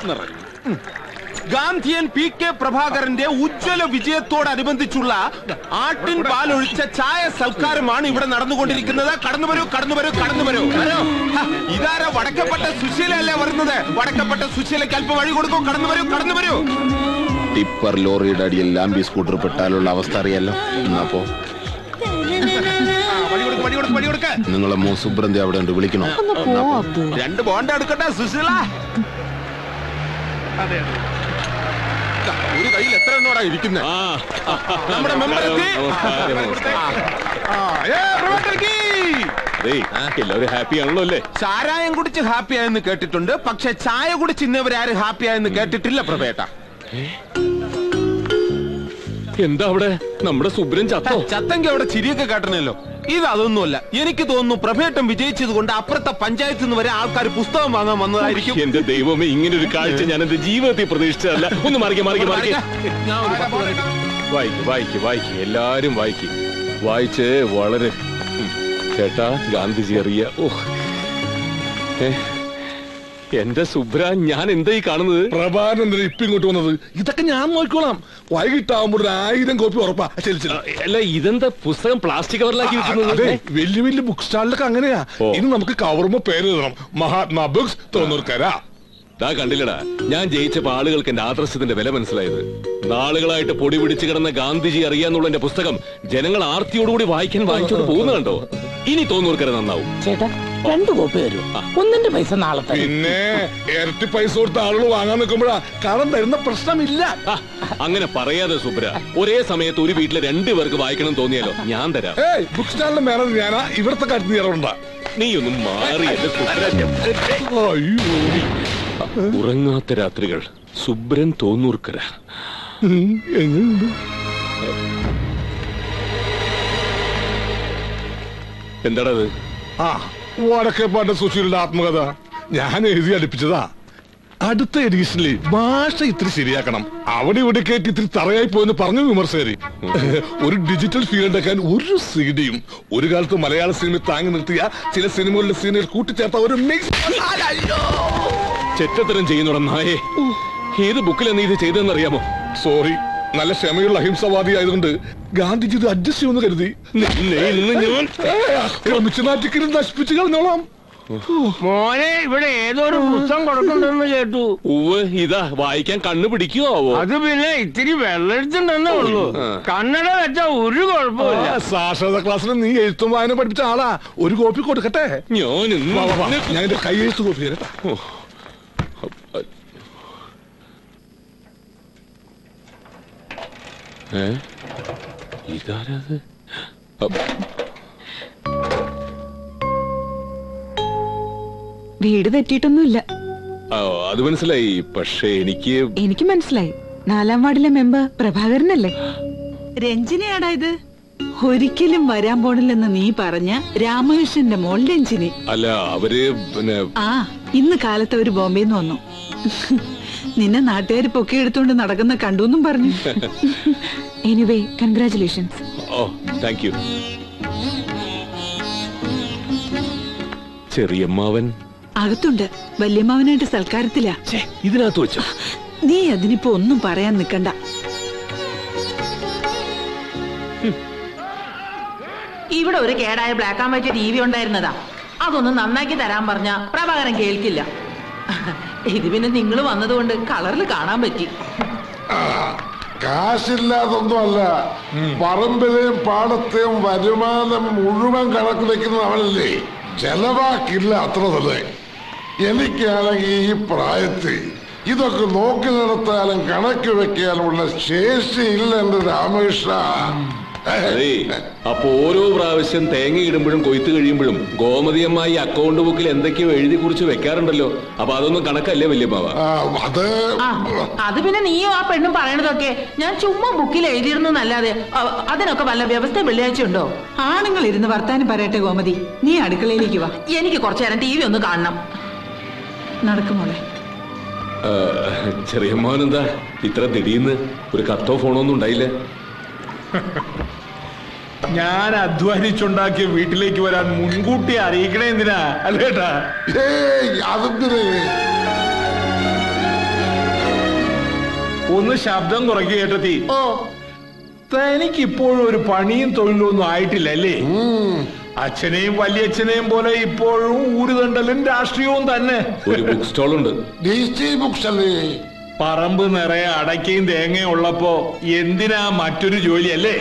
നിറഞ്ഞു ഉം. Gandhian P K പ്രഭാകരന്റെ ഉജ്ജ്വല വിജയത്തോടനുബന്ധിച്ചുള്ള ആട്ടിൻ പാലൊഴിച്ച ചായ സൽക്കാരമാണ് ഇവിടെ നടന്നുകൊണ്ടിരിക്കുന്നത് കടന്നു വരൂ കടന്നു വരൂ കടന്നു വരൂ വരൂ. ഹ, ഇതാരാ വടക്കപ്പെട്ട സുശീലയല്ലേ വരുന്നത് വടക്കപ്പെട്ട സുശീലയ്ക്ക് അല്പം വഴി കൊടുക്കൂ കടന്നു വരൂ കടന്നു വരൂ ടിപ്പർ ലോറിയുടെ അടിയിൽ ലാംബി സ്കൂട്ടർ പെട്ടാലുള്ള അവസ്ഥ അറിയാലോ എന്നപ്പോ ആ, വഴി കൊടുക്ക് വഴി കൊടുക്ക് വഴി കൊടുക്ക് നിങ്ങളെ മോ സുബ്രന്തി അവിടെ ഉണ്ട് വിളിക്കണോ രണ്ട് ബോണ്ട എടുക്കട്ടെ സുശീല അതെ ദാ, ഒരു കയ്യിൽ എത്ര എണ്ണോടാ ഇരിക്കുന്നത് നമ്മുടെ മെമ്പർ എത്തി ആ, ഏ, പ്രവർത്തകർ കീ. എല്ലാവരും ഹാപ്പി ആണല്ലോ അല്ലേ ചാരായം കുടിച്ച് ഹാപ്പി ആയെന്ന് കേട്ടിട്ടുണ്ട് പക്ഷെ ചായ കുടിച്ച് ഇന്നവരാരും ഹാപ്പി ആയെന്ന് കേട്ടിട്ടില്ല പ്രഭേട്ട എന്താ അവിടെ നമ്മുടെ സുബ്രൻ ചത്തോ ചത്തങ്കി അവിടെ ചിരിയൊക്കെ കേട്ടണല്ലോ ഇത് അതൊന്നുമല്ല എനിക്ക് തോന്നുന്നു പ്രഭേട്ടം വിജയിച്ചത് കൊണ്ട് അപ്പുറത്തെ പഞ്ചായത്തിൽ നിന്ന് വരെ ആൾക്കാർ പുസ്തകം വാങ്ങാൻ വന്നതായിരിക്കും എന്റെ ദൈവമേ ഇങ്ങനെ ഒരു കാഴ്ച ഞാൻ എന്റെ ജീവിതത്തിൽ പ്രതീക്ഷിച്ചതല്ല ഒന്ന് മറിக்க മറിக்க മറിக்க ഞാൻ ഒരു പത്ത് മിനിറ്റ് വായിക്ക് വായിക്ക് വായിക്ക് എല്ലാരും വായിക്ക് വായിച്ച് വളരെ ഉം. ചേട്ടാ ഗാന്ധിജി അറിയ ഓ ഏ, എന്റെ സുബ്ര ഞാൻ എന്താ ഈ കാണുന്നത് പ്രഭാകരൻ ഇപ്പൊ ഇങ്ങോട്ട് വന്നത് ഇതൊക്കെ ഞാൻ നോക്കിക്കോളാം വൈകിട്ടാവുമ്പോൾ ഒരു ആയിരം കോപ്പി ഉറപ്പാ ശരി ശരി അല്ല ഇതെന്താ പുസ്തകം പ്ലാസ്റ്റിക് കവറിലാക്കി വെക്കുന്നത് അതെ വലിയ വലിയ ബുക്ക് സ്റ്റാളിലൊക്കെ അങ്ങനെയാ ഓ. ഇനി നമുക്ക് കവറുമ്പോ പേര് എഴുതണം മഹാത്മാ ബുക്സ് തൊണ്ണൂർക്കര ദാ കണ്ടില്ലടാ ഞാൻ ജയിച്ചപ്പോ ആളുകൾക്ക് എന്റെ ആദർശത്തിന്റെ വില മനസ്സിലായത് നാളുകളായിട്ട് പൊടി പിടിച്ചു കിടന്ന ഗാന്ധിജി അറിയാന്നുള്ള എന്റെ പുസ്തകം ജനങ്ങൾ ആർത്തിയോടുകൂടി വായിക്കാൻ വായിച്ചോണ്ട് പോകുന്ന കണ്ടോ ഇനി തോന്നൂർക്കര നന്നാവും ചേട്ടാ രണ്ടു കോപ്പി വരൂ ഒന്നിന്റെ പൈസ നാളെ തരും പിന്നെ ഇരട്ടി പൈസ കൊടുത്ത ആളുകൾ വാങ്ങാൻ നിൽക്കുമ്പോഴാ കടം തരുന്ന പ്രശ്നമില്ല ആ, അങ്ങനെ പറയാതെ സുബ്ര ഒരേ സമയത്ത് ഒരു വീട്ടിലെ രണ്ടു പേർക്ക് വായിക്കണം തോന്നിയാലോ ഞാൻ തരാം ഏയ് ബുക്ക് സ്റ്റാളിന്റെ മാനേജർ ഞാനാ ഇവിടുത്തെ കാര്യത്തിൽ ഇറവുണ്ടാ നീ ഒന്നും മാറി എന്റെ സുബ്ര അയ്യോ ഉറങ്ങാത്ത രാത്രികൾ സുബ്രൻ തോന്നൂർക്കര ഉം, എങ്ങനെയുണ്ട് എന്താടാ അത് ആ വടക്കേപ്പാട്ട് സുശീലിന്റെ ആത്മകഥ ഞാൻ എഴുതി അടുപ്പിച്ചതാ അടുത്ത എഡീഷനിൽ ഭാഷ ഇത്തിരി ശരിയാക്കണം അവിടെ ഇവിടെ കേട്ട് ഇത്തിരി തറയായി പോയെന്ന് പറഞ്ഞു വിമർശകര് ഒരു ഡിജിറ്റൽ ഫീൽ ഉണ്ടാക്കാൻ ഒരു സീഡിയും ഒരു കാലത്ത് മലയാള സിനിമ താങ്ങി നിർത്തിയ ചില സിനിമകളിലെ സീനുകൾ കൂട്ടിച്ചേർത്ത ഒരു മിക്സ് ചെറ്റത്തരം ചെയ്യുന്നുട നായേ ഏത് ബുക്കിലാണ് നീ ഇത് ചെയ്തതെന്നറിയാമോ സോറി നല്ല ക്ഷമയുള്ള അഹിംസവാദി ആയതുകൊണ്ട് ഗാന്ധിജി ഇത് അഡ്ജസ്റ്റ് ചെയ്യുമെന്ന് കരുതി നിന്നെ ഇന്ന് ഞാൻ ക്രമിച്ചു നാറ്റിക്കലും നശിപ്പിച്ചു കളഞ്ഞോളാം മോനെ ഇവിടെ ഏതോ ഒരു പുസ്തകം കൊടുക്കണ്ടെന്ന് കേട്ടു ഉവ് ഇതാ വായിക്കാൻ കണ്ണു പിടിക്കുവോ അത് പിന്നെ ഇത്തിരി വെള്ളെടുത്തുണ്ടെന്നേ ഉള്ളൂ കണ്ണട വെച്ച ഒരു കുഴപ്പമില്ല ആ, സാക്ഷരതാ ക്ലാസ്സിൽ നീ എഴുത്തും വായന പഠിപ്പിച്ച ആളാ ഒരു കോപ്പി കൊടുക്കട്ടെ ഞാൻ ഇന്ന് വാ, വാ, വാ. നിന്നെ- ഞാൻ എന്റെ കൈ എഴുത്ത് കോപ്പി തരാം ഏ ഇതാരത് അപ്പ് വീട് തെറ്റിയിട്ടൊന്നുമില്ല ആ, അത് മനസ്സിലായി പക്ഷേ എനിക്ക് എനിക്ക് മനസ്സിലായി നാലാം വാർഡിലെ മെമ്പർ പ്രഭാകരനല്ലേ രഞ്ജിനിയാടാ ഇത് ഒരിക്കലും വരാൻ പോണില്ലെന്ന് നീ പറഞ്ഞ രാമകൃഷ്ണന്റെ മോൾ രഞ്ജിനി അല്ല അവര് പിന്നെ ആ ഇന്ന് കാലത്ത് അവര് ബോംബെന്ന് വന്നു നിന്നെ നാട്ടുകാർ പൊക്കിയെടുത്തോണ്ട് നടക്കുന്ന കണ്ടു പറഞ്ഞു anyway congratulations oh thank you ചെറിയമ്മാവൻ അകത്തുണ്ട് വല്യമ്മാവനായിട്ട് സൽക്കാരത്തിലാ ഛേ, ഇതിനകത്ത് വെച്ചോ നീ അതിനിപ്പോ ഒന്നും പറയാൻ നിക്കണ്ട ഇവിടെ ഒരു കേടായ black and white T V ഉണ്ടായിരുന്നതാ അതൊന്ന് നന്നാക്കി തരാൻ പറഞ്ഞ പ്രഭാകരൻ കേൾക്കില്ല ഇത് പിന്നെ നിങ്ങൾ വന്നതുകൊണ്ട് കളറിൽ കാണാൻ പറ്റി കാശില്ലാതൊന്നുമല്ല പറമ്പിലെയും പാടത്തെയും വരുമാനം മുഴുവൻ കണക്ക് വെക്കുന്ന അവനല്ലേ ചെലവാക്കില്ല അത്ര തന്നെ എനിക്കാണെങ്കിൽ ഈ പ്രായത്തിൽ ഇതൊക്കെ നോക്കി നടത്താനും കണക്ക് വെക്കാനുമുള്ള ശേഷിയില്ല എന്റെ രാമകൃഷ്ണ അതേ അപ്പൊ ഓരോ പ്രാവശ്യം തേങ്ങ ഇടുമ്പോഴും കൊയ്ത്ത് കഴിയുമ്പോഴും ഗോമതി അമ്മായി അക്കൗണ്ട് ബുക്കിൽ എന്തൊക്കെയോ എഴുതി കുറിച്ച് വെക്കാറുണ്ടല്ലോ അപ്പൊ അതൊന്നും കണക്കല്ലേ വല്യമ്മാവ ആ, അത് ആ അത് പിന്നെ നീയും ആ പെണ്ണും പറയണതൊക്കെ ഞാൻ ചുമ്മാ ബുക്കിൽ എഴുതിയിരുന്നു എന്നല്ലാതെ അ- അതിനൊക്കെ വല്ല വ്യവസ്ഥ വെള്ളിയാഴ്ച ഉണ്ടോ ആണുങ്ങൾ ഇരുന്ന് വർത്താനം പറയട്ടെ ഗോമതി നീ അടുക്കളയിലേക്ക് വാ എനിക്ക് കുറച്ചു നേരം ടി വി ഒന്ന് കാണണം നടക്കുമോളെ ആ, ചെറിയമ്മാവനെന്താ ഇത്ര ദിടീന്ന് ഒരു കത്തോ ഫോണോ ഒന്നും ഉണ്ടായില്ല ഞാൻ അധ്വാനിച്ചുണ്ടാക്കിയ വീട്ടിലേക്ക് വരാൻ മുൻകൂട്ടി അറിയിക്കണേ എന്തിനാ അല്ലേട്ടാ ഏയ് അതെന്തിന് ഒന്ന് ശബ്ദം കുറയ്ക്കുക ഏട്ടത്തി ഓ തനിക്ക് ഇപ്പോഴും ഒരു പണിയും തൊഴിലും ഒന്നും ആയിട്ടില്ല അല്ലേ അച്ഛനെയും വല്യച്ഛനെയും പോലെ ഇപ്പോഴും ഊരുതണ്ടലും രാഷ്ട്രീയവും തന്നെ ഒരു ബുക്ക് സ്റ്റോൾ ഉണ്ട് ഡി സി ബുക്സ് അല്ലേ പറമ്പ് നിറയെ അടയ്ക്കയും തേങ്ങയും ഉള്ളപ്പോ എന്തിനാ മറ്റൊരു ജോലി അല്ലേ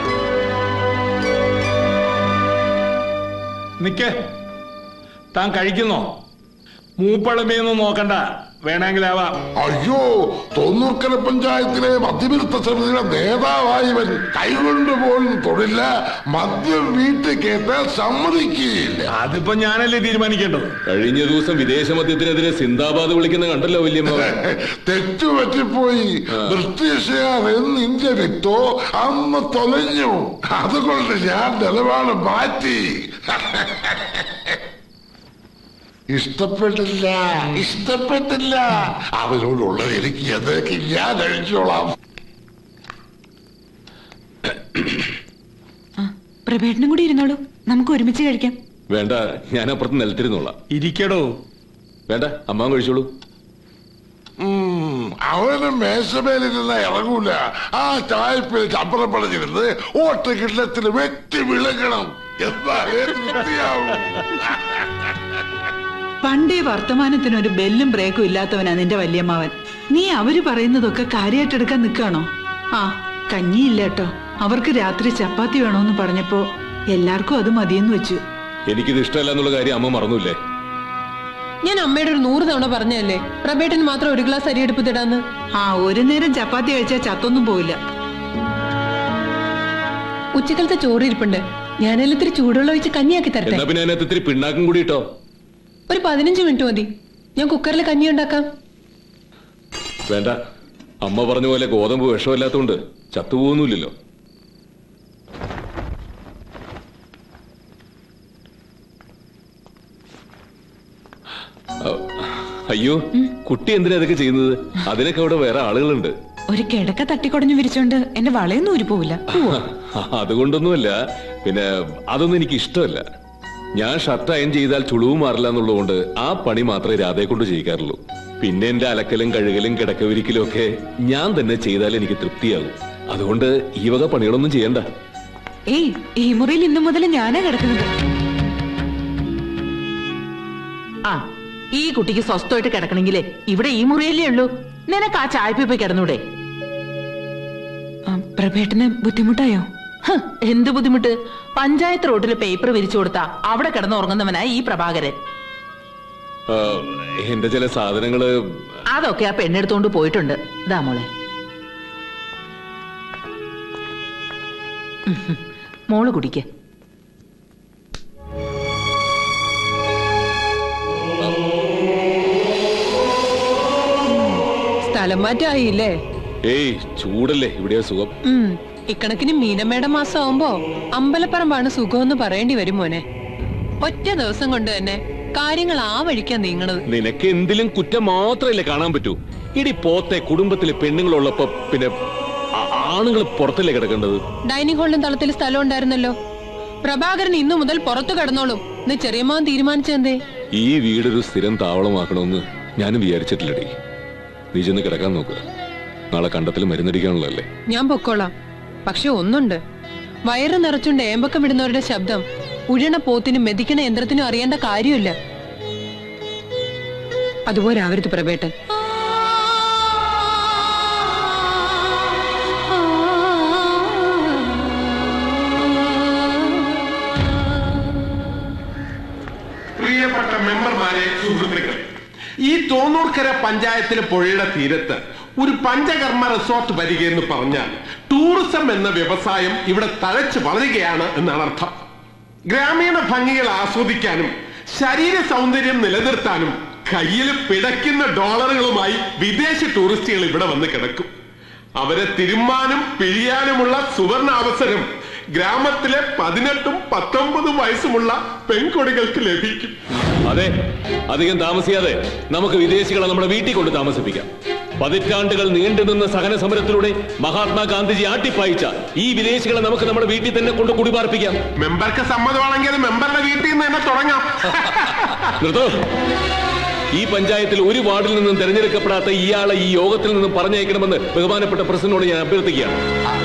നിക്ക് താൻ കഴിക്കുന്നോ മൂപ്പളമയൊന്നും നോക്കണ്ട വേണമെങ്കിലാവാം അയ്യോ തൊണ്ണൂർക്കര പഞ്ചായത്തിലെ മദ്യവിരുദ്ധ സമിതിയുടെ നേതാവായവൻ കൈകൊണ്ട് പോലും തൊഴില്ല മദ്യം വീട്ടിൽ കേട്ടാൽ സമ്മതിക്കുകയില്ല അതിപ്പോ ഞാനല്ലേ തീരുമാനിക്കേണ്ടത് കഴിഞ്ഞ ദിവസം വിദേശ മദ്യത്തിനെതിരെ സിന്ദാബാദ് വിളിക്കുന്ന കണ്ടല്ലോ വല്യമ്മ തെറ്റു പറ്റിപ്പോയി ബ്രിട്ടീഷുകാർ എന്ന് ഇന്ത്യ വിട്ടോ അന്ന് തൊലഞ്ഞു അതുകൊണ്ട് ഞാൻ നിലപാട് മാറ്റി ഇഷ്ടപ്പെട്ടില്ല ഇഷ്ടപ്പെട്ടില്ല അവരോടുള്ളത് എനിക്ക് എന്തൊക്കെ ഞാൻ കഴിച്ചോളാം പ്രഭേട്ടനും കൂടി ഇരുന്നോളൂ നമുക്ക് ഒരുമിച്ച് കഴിക്കാം വേണ്ട ഞാൻ അപ്പുറത്ത് നിലത്തിരുന്നോളാം ഇരിക്കടോ വേണ്ട അമ്മാൻ കഴിച്ചോളൂ ഉം, അവന് മേശമേലിരുന്ന ഇറങ്ങൂല ആ ചായപ്പിൽ ചമ്പറം പടഞ്ഞിരുന്ന് ഓട്ട കിണ്ണത്തിന് വെട്ടി വിളങ്ങണം എന്നാലേ തൃപ്തിയാവൂ പണ്ടേ വർത്തമാനത്തിന് ഒരു ബെല്ലും ബ്രേക്കും ഇല്ലാത്തവനാ നിന്റെ വല്യമ്മാവൻ നീ അവര് പറയുന്നതൊക്കെ കാര്യമായിട്ടെടുക്കാൻ നിൽക്കാണോ ആ കഞ്ഞിയില്ല കേട്ടോ അവർക്ക് രാത്രി ചപ്പാത്തി വേണോന്ന് പറഞ്ഞപ്പോ എല്ലാവർക്കും അത് മതിയെന്ന് വെച്ചു എനിക്കിത് ഇഷ്ടമല്ല എന്നുള്ള കാര്യം അമ്മ മറന്നില്ലേ ഞാൻ അമ്മയുടെ ഒരു നൂറ് തവണ പറഞ്ഞല്ലേ പ്രബേട്ടന് മാത്രം ഒരു ഗ്ലാസ് അരി എടുപ്പത്തിടാന്ന് ആ ഒരു നേരം ചപ്പാത്തി കഴിച്ചാൽ ചത്തൊന്നും പോയില്ല ഉച്ചക്കലത്തെ ചോറ് ഇരിപ്പുണ്ട് ഞാനെല്ലാം ഇത്തിരി ചൂടുവെള്ളം ഒഴിച്ച് കഞ്ഞിയാക്കി തരട്ടെ എന്നാ പിന്നെ അതിനകത്ത് ഇത്തിരി പിണ്ണാക്കും കൂടി ഇട്ടോ ഒരു പതിനഞ്ച് മിനിറ്റ് മതി ഞാൻ കുക്കറിൽ കഞ്ഞി ഉണ്ടാക്കാം വേണ്ട അമ്മ പറഞ്ഞ പോലെ ഗോതമ്പ് വിഷമില്ലാത്തോണ്ട് ചത്തുപോകുന്നില്ലല്ലോ അ- അയ്യോ കുട്ടി എന്തിനാ ഇതൊക്കെ ചെയ്യുന്നത് അതിനൊക്കെ അവിടെ വേറെ ആളുകളുണ്ട് ഒരു കിടക്ക തട്ടിക്കൊടഞ്ഞു വിരിച്ചോണ്ട് എന്റെ വളയൊന്നും ഊരി പോവില്ല അതുകൊണ്ടൊന്നുമല്ല പിന്നെ അതൊന്നും എനിക്ക് ഇഷ്ടമല്ല ഞാൻ ഷർട്ട് അയൺ ചെയ്താൽ ചുളിവ് മാറില്ല എന്നുള്ളതുകൊണ്ട് ആ പണി മാത്രമേ രാധയെ കൊണ്ട് ചെയ്യിക്കാറുള്ളൂ പിന്നെ എന്റെ അലക്കലും കഴുകലും കിടക്കവിരിക്കലും ഒക്കെ ഞാൻ തന്നെ ചെയ്താൽ എനിക്ക് തൃപ്തിയാകും അതുകൊണ്ട് ഈ വക പണികളൊന്നും ചെയ്യണ്ട ഏയ് ഈ മുറിയിൽ ഇന്നു മുതൽ ഞാനാ കിടക്കുന്നത് ആ ഈ കുട്ടിക്ക് സ്വസ്ഥമായിട്ട് കിടക്കണമെങ്കിലേ ഇവിടെ ഈ മുറിയല്ലേ ഉള്ളൂ നിനക്ക് ആ ചായപ്പി പോയി കിടന്നൂടെ ആ, പ്രഭേട്ടന് ബുദ്ധിമുട്ടായോ ഹ്, എന്ത് ബുദ്ധിമുട്ട് പഞ്ചായത്ത് റോഡിൽ പേപ്പർ വിരിച്ചു കൊടുത്താ അവിടെ കിടന്ന് ഉറങ്ങുന്നവനായി ഈ പ്രഭാകരൻ ആ, എന്റെ ചില സാധനങ്ങള് അതൊക്കെ ആ പെണ്ണെടുത്തോണ്ട് പോയിട്ടുണ്ട് ഇതാ മോളെ ഉം, ഉം. മോള് കുടിക്ക് സ്ഥലം മാറ്റമായില്ലേ ഏയ് ചൂടല്ലേ ഇവിടെയാ സുഖം ഉം ഇക്കണക്കിന് മീനമ്മയുടെ മാസം ആവുമ്പോ അമ്പലപ്പറമ്പാണ് സുഖമെന്ന് പറയേണ്ടി വരും മോനെ ഒറ്റ ദിവസം കൊണ്ട് തന്നെ കാര്യങ്ങൾ ആ വഴിക്കാ നീങ്ങണത് നിനക്ക് എന്തിലും കുറ്റം മാത്രമല്ലേ കാണാൻ പറ്റൂ ഇടി പോത്തെ കുടുംബത്തിലെ പെണ്ണുങ്ങളുള്ളപ്പോ പിന്നെ ആണുങ്ങൾ പുറത്തല്ലേ കിടക്കേണ്ടത് ഡൈനിങ് ഹാളിലും തളത്തിൽ സ്ഥലം ഉണ്ടായിരുന്നല്ലോ പ്രഭാകരൻ ഇന്നു മുതൽ പുറത്തു കിടന്നോളും എന്ന് ചെറിയമ്മാൻ തീരുമാനിച്ചെന്തേ ഈ വീടൊരു സ്ഥിരം താവളമാക്കണമെന്ന് ഞാനും വിചാരിച്ചിട്ടില്ലടി നീ ചെന്ന് കിടക്കാൻ നോക്കുക നാളെ കണ്ടത്തിൽ മരുന്നടിക്കാനുള്ളതല്ലേ ഞാൻ പൊക്കോളാം പക്ഷെ ഒന്നുണ്ട് വയറ് നിറച്ചുകൊണ്ട് ഏമ്പക്കം വിടുന്നവരുടെ ശബ്ദം ഉഴണ പോത്തിനും മെതിക്കണ യന്ത്രത്തിനും അറിയേണ്ട കാര്യമില്ല അതുപോലെ ആവരുത് പ്രബേട്ടൻ പ്രിയപ്പെട്ട മെമ്പർമാരെ സുഹൃത്തുക്കളെ ഈ തോന്നൂർക്കര പഞ്ചായത്തിലെ പുഴയുടെ തീരത്ത് ഒരു പഞ്ചകർമ്മ റിസോർട്ട് വരികയെന്ന് പറഞ്ഞാൽ ടൂറിസം എന്ന വ്യവസായം ഇവിടെ തഴച്ചു വളരുകയാണ് എന്നാണ് അർത്ഥം ഗ്രാമീണ ഭംഗികൾ ആസ്വദിക്കാനും ശരീര സൗന്ദര്യം നിലനിർത്താനും കയ്യിൽ പിടയ്ക്കുന്ന ഡോളറുകളുമായി വിദേശ ടൂറിസ്റ്റുകൾ ഇവിടെ വന്ന് കിടക്കും അവരെ തിരുമ്മാനും പിഴിയാനുമുള്ള സുവർണ അവസരം ഗ്രാമത്തിലെ പതിനെട്ടും പത്തൊമ്പതും വയസ്സുമുള്ള പെൺകൊടികൾക്ക് ലഭിക്കും അതെ അധികം താമസിയാതെ നമുക്ക് വിദേശികളെ നമ്മുടെ വീട്ടിൽ കൊണ്ട് താമസിപ്പിക്കാം പതിറ്റാണ്ടുകൾ നീണ്ടുനിന്ന സഹന സമരത്തിലൂടെ മഹാത്മാഗാന്ധിജി ആട്ടിപ്പായിച്ച ഈ വിദേശികളെ നമുക്ക് നമ്മുടെ വീട്ടിൽ തന്നെ കൊണ്ട് കുടിപാർപ്പിക്കാം മെമ്പർക്ക് സമ്മതമാണെങ്കിൽ അത് മെമ്പറുടെ വീട്ടിൽ നിന്ന് തന്നെ തുടങ്ങാം നിർത്തോ ഈ പഞ്ചായത്തിൽ ഒരു വാർഡിൽ നിന്നും തെരഞ്ഞെടുക്കപ്പെടാത്ത ഇയാളെ ഈ യോഗത്തിൽ നിന്നും പറഞ്ഞയക്കണമെന്ന് ബഹുമാനപ്പെട്ട പ്രസിഡന്റിനോട് ഞാൻ അഭ്യർത്ഥിക്കുകയാണ്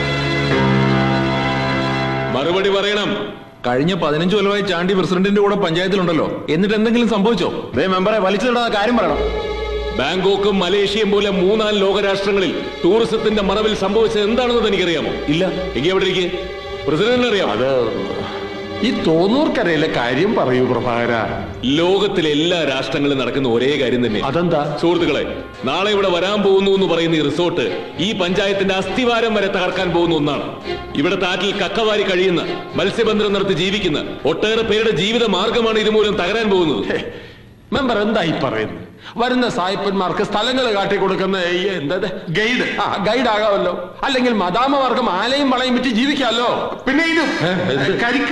മറുപടി പറയണം കഴിഞ്ഞ പതിനഞ്ച് കൊല്ലമായി ചാണ്ടി പ്രസിഡന്റിന്റെ കൂടെ പഞ്ചായത്തിലുണ്ടല്ലോ എന്നിട്ട് എന്തെങ്കിലും സംഭവിച്ചോ മെമ്പറെ വലിച്ചിടാത്ത കാര്യം പറയണം ബാങ്കോക്കും മലേഷ്യയും പോലെ മൂന്നാല് ലോകരാഷ്ട്രങ്ങളിൽ ടൂറിസത്തിന്റെ മറവിൽ സംഭവിച്ചത് എന്താണെന്ന് എനിക്കറിയാമോ ഇല്ല എങ്കിൽ എവിടെ ഇരിക്കെ പ്രസിഡന്റിന് അറിയാം അത് ഈ തോന്നൂർക്കരയിലെ കാര്യം പറയൂ പ്രഭാകര ലോകത്തിലെ എല്ലാ രാഷ്ട്രങ്ങളിലും നടക്കുന്ന ഒരേ കാര്യം തന്നെ അതെന്താ സുഹൃത്തുക്കളെ നാളെ ഇവിടെ വരാൻ പോകുന്നു എന്ന് പറയുന്ന ഈ റിസോർട്ട് ഈ പഞ്ചായത്തിന്റെ അസ്ഥിവാരം വരെ തകർക്കാൻ പോകുന്ന ഒന്നാണ് ഇവിടെ താറ്റിൽ കക്കവാരി കഴിയുന്ന മത്സ്യബന്ധനം നടത്തി ജീവിക്കുന്ന ഒട്ടേറെ പേരുടെ ജീവിത മാർഗമാണ് ഇതുമൂലം തകരാൻ പോകുന്നത് മെമ്പർ എന്താ ഈ പറയുന്നത് വരുന്ന സായിപ്പന്മാർക്ക് സ്ഥലങ്ങൾ കാട്ടിക്കൊടുക്കുന്ന ഈ എന്താ ഗൈഡ് ആ ഗൈഡ് ആകാമല്ലോ അല്ലെങ്കിൽ മദാമമാർക്ക് മാലയും വളയും വിറ്റ് ജീവിക്കാമല്ലോ പിന്നെ ഇത് കരിക്ക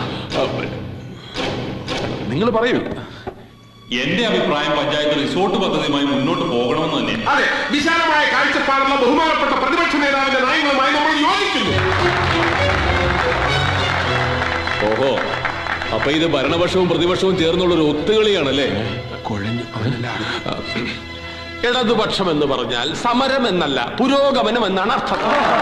നിങ്ങൾ പറയൂ എന്റെ അഭിപ്രായം പഞ്ചായത്ത് റിസോർട്ട് പദ്ധതിയുമായി മുന്നോട്ട് പോകണമെന്ന് തന്നെ അതെ വിശാലമായ കാഴ്ചപ്പാടുള്ള ബഹുമാനപ്പെട്ട പ്രതിപക്ഷ നേതാവിന്റെ നയങ്ങളുമായി നമ്മൾ യോജിക്കുന്നു ഓഹോ അപ്പൊ ഇത് ഭരണപക്ഷവും പ്രതിപക്ഷവും ചേർന്നുള്ള ഒരു ഒത്തുകളിയാണല്ലേ കുഴഞ്ഞു ഇടതുപക്ഷം എന്ന് പറഞ്ഞാൽ സമരം എന്നല്ല പുരോഗമനം എന്നാണ് അർത്ഥം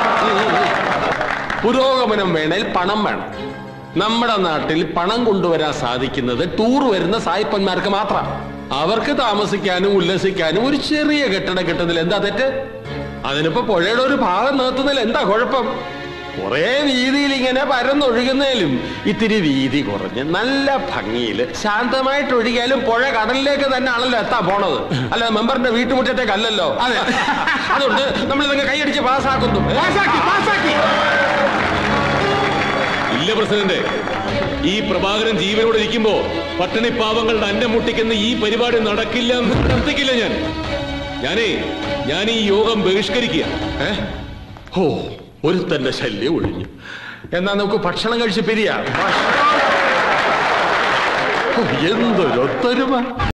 പുരോഗമനം വേണേൽ പണം വേണം നമ്മുടെ നാട്ടിൽ പണം കൊണ്ടുവരാൻ സാധിക്കുന്നത് ടൂർ വരുന്ന സായിപ്പന്മാർക്ക് മാത്രം അവർക്ക് താമസിക്കാനും ഉല്ലസിക്കാനും ഒരു ചെറിയ കെട്ടിടം കിട്ടുന്നതിൽ എന്താ തെറ്റ് അതിനിപ്പോ പുഴയുടെ ഒരു ഭാഗം നിർത്തുന്നതിൽ എന്താ കുഴപ്പം കുറെ വീതിയിൽ ഇങ്ങനെ പരന്നൊഴുകുന്നതിലും ഇത്തിരി വീതി കുറഞ്ഞ് നല്ല ഭംഗിയിൽ ശാന്തമായിട്ട് ഒഴുകിയാലും പുഴ കടലിലേക്ക് തന്നെ ആണല്ലോ എത്താൻ പോണത് അല്ല മെമ്പറിന്റെ വീട്ടുമുറ്റത്തേക്ക് അല്ലല്ലോ അതെ അതുകൊണ്ട് നമ്മൾ ഇതൊക്കെ കൈയടിച്ച് പാസ്സാക്കുന്നു പാസ്സാക്കി പാസ്സാക്കി ഇല്ല പ്രസിഡന്റ് ഈ പ്രഭാകരൻ ജീവനോടെ ഇരിക്കുമ്പോ പട്ടിണി പാവങ്ങളുടെ അന്നം മുട്ടിക്കുന്ന ഈ പരിപാടി നടക്കില്ല എന്ന് പ്രവർത്തിക്കില്ല ഞാൻ ഞാനേ ഞാൻ ഈ യോഗം ബഹിഷ്കരിക്കുക ഏ? ഓ ഒരുത്തന്റെ ശല്യം ഒഴിഞ്ഞു എന്നാ നമുക്ക് ഭക്ഷണം കഴിച്ച് പിരിയാം ഓ, എന്തൊരൊത്തൊരുമ